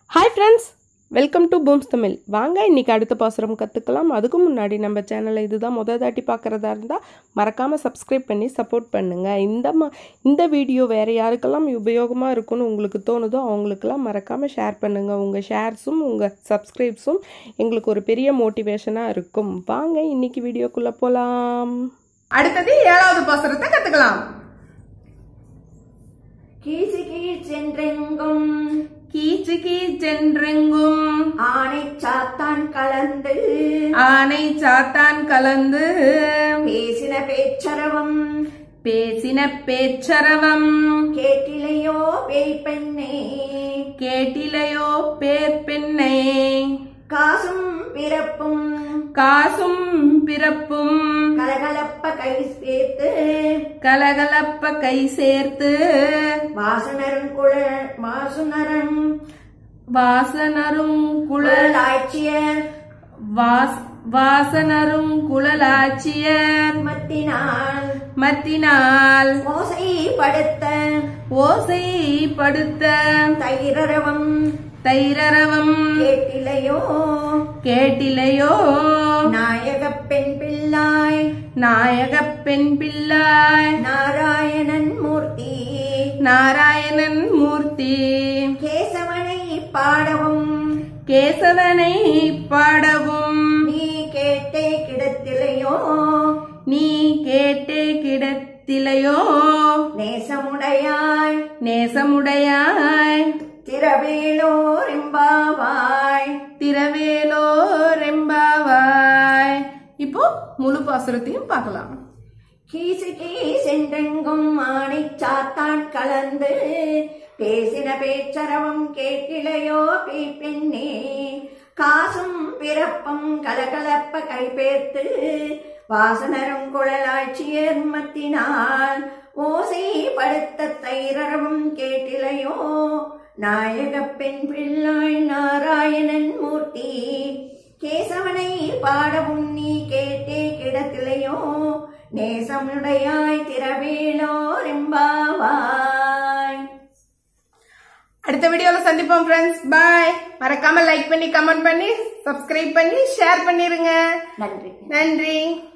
hi friends welcome to Booms Tamil வாங்க இன்னைக்கு அடுத்த பாசுரம் கற்றுக்கலாம் அதுக்கு முன்னாடி நம்ம சேனலை இதுதான் முத தாட்டி பார்க்குறதா இருந்தால் மறக்காமல் சப்ஸ்கிரைப் பண்ணி சப்போர்ட் பண்ணுங்கள் இந்த ம இந்த வீடியோ வேறு யாருக்கெல்லாம் உபயோகமாக இருக்கும்னு உங்களுக்கு தோணுதோ அவங்களுக்கெல்லாம் மறக்காமல் ஷேர் பண்ணுங்கள் உங்கள் ஷேர்ஸும் உங்கள் சப்ஸ்கிரைப்ஸும் எங்களுக்கு ஒரு பெரிய மோட்டிவேஷனாக இருக்கும் வாங்க இன்னைக்கு வீடியோக்குள்ளே போகலாம் அடுத்தது ஏழாவது பாசுரத்தை கத்துக்கலாம் கீச்சு கீச்சென்றெங்கும் கீச்சு கீச்சென்றெங்கும் ஆனை சாத்தான் கலந்து ஆனை சாத்தான் கலந்து பேசின பேச்சரவம் பேசின பேச்சரவம் கேட்டிலையோ பேய் பெண்ணே கேட்டிலையோ பேர் பெண்ணை காசும் பிறப்பும் காசும் பிறப்பும் கலகலப்ப கை சேர்த்து கலகலப்ப கை சேர்த்து வாசனரும் குழ வாசுனரும் வாசனரும் குழல் குழலாட்சியர் வாஸ் வாசனரும் குழலாட்சியர் மத்தினால் மத்தினால் ஓசை படுத்த ஓசை படுத்த தைரரவம் தைரரவம் கேட்டிலையோ கேட்டிலையோ நாயக பெண் பிள்ளாய் நாயகப் பெண் பிள்ளாய் நாராயணன் மூர்த்தி நாராயணன் மூர்த்தி கேசவனை பாடவும் கேசவனை பாடவும் நீ கேட்டே கிடத்திலையோ நீ கேட்டே கிடத்திலையோ நேசமுடையாய் நேசமுடையாய் திரவேலோர் எம்பாவாய் திரவேலோரெம்பாவாய் இப்போ முழு பாசுரத்தையும் பார்க்கலாம் கீசு கீசென்றெங்கும் ஆணை சாத்தான் கலந்து பேசின பேச்சரவம் கேட்டிலையோ பீ பெண்ணே காசும் பிறப்பும் கலகலப்ப கைபேர்த்து வாசனரும் குழலாட்சியர் மத்தினால் ஓசை படுத்த தைரரவும் கேட்டிலையோ நாயக பெண் பிள்ளாய் நாராயணன் மூர்த்தி கேசவனை பாடவும் நீ கேட்டே கிடத்திலையோ நேசமுடையாய் திரவேலோர் எம்பாவாய் அடுத்த வீடியோல சந்திப்போம் ஃப்ரெண்ட்ஸ் பாய் மறக்காம லைக் பண்ணி கமெண்ட் பண்ணி சப்ஸ்கிரைப் பண்ணி ஷேர் பண்ணிருங்க நன்றி நன்றி